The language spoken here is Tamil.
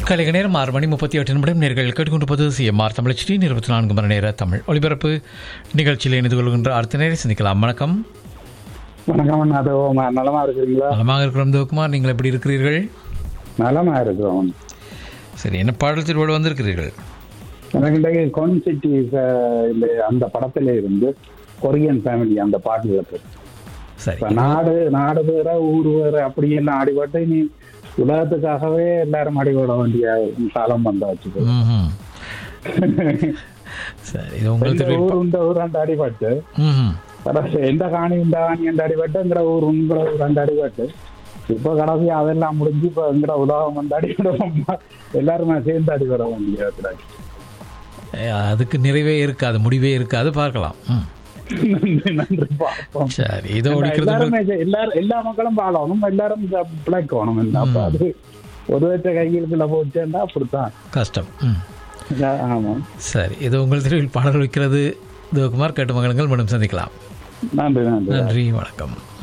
கலைக நேரம் ஆறு மணி முப்பத்தி எட்டு நிமிடம் நேர்கள் கேட்டுக்கொண்டிருப்பது சிஎம்ஆர் தமிழ் டி இருபத்தி நான்கு மணி நேர தமிழ் ஒளிபரப்பு நிகழ்ச்சியில் இணைந்து கொள்கின்ற அடுத்த நேரம் சந்திக்கலாம் வணக்கம் வணக்கம் அண்ணா அது ஓமா நலமா இருக்கிறீங்களா நலமாக இருக்கிறோம் தேவகுமார் நீங்கள் எப்படி இருக்கிறீர்கள் நலமா இருக்கிறோம் சரி என்ன பாடல் திருவோடு வந்திருக்கிறீர்கள் எனக்கு இன்றைக்கு கொன் சிட்டி இந்த அந்த படத்துல இருந்து கொரியன் ஃபேமிலி அந்த பாட்டுல இருக்கு சரி இப்ப நாடு நாடு வேற ஊர் வேற அப்படி எல்லாம் அடிபட்டு நீ உலகத்துக்காகவே எல்லாரும் அடிபட வேண்டிய காலம் வந்தாச்சு ம்ஹும். சரி இது உங்கள் இந்த திரு ஊர் இந்த ஊர் அந்த அடிபட்டு ம்ஹும். கடைசி எந்த காணி இந்த காணி அந்த அடிபட்டுங்கிற ஊர் உங்கிற ஊர் அந்த அடிபட்டு இப்ப கடைசி அதெல்லாம் முடிஞ்சு இப்ப எங்கட உலகம் வந்து அடிபடுவோம் எல்லாருமே சேர்ந்து அடிபட வேண்டிய அஹ், அதுக்கு நிறைவே இருக்காது முடிவே இருக்காது பார்க்கலாம் ம். நன்றி நன்றி பார்ப்போம் சரி இதோ ஒழிக்கிறது உங்கள் எல்லாருமே செ- எல்லாரும் எல்லா மக்களும் வாழணும் எல்லாரும் ச- பிழைக்கணும் என்ன அப்ப அது ஒருவற்ற கைகளுக்குள்ள போச்சுன்னா அப்படித்தான் கஷ்டம் ம். ஆமா சரி இது உங்கள் தெருவில் பாடல் வைக்கிறது தேவகுமார் கேட்டு மகன்கள் மீண்டும் சந்திக்கலாம் நன்றி நன்றி நன்றி வணக்கம்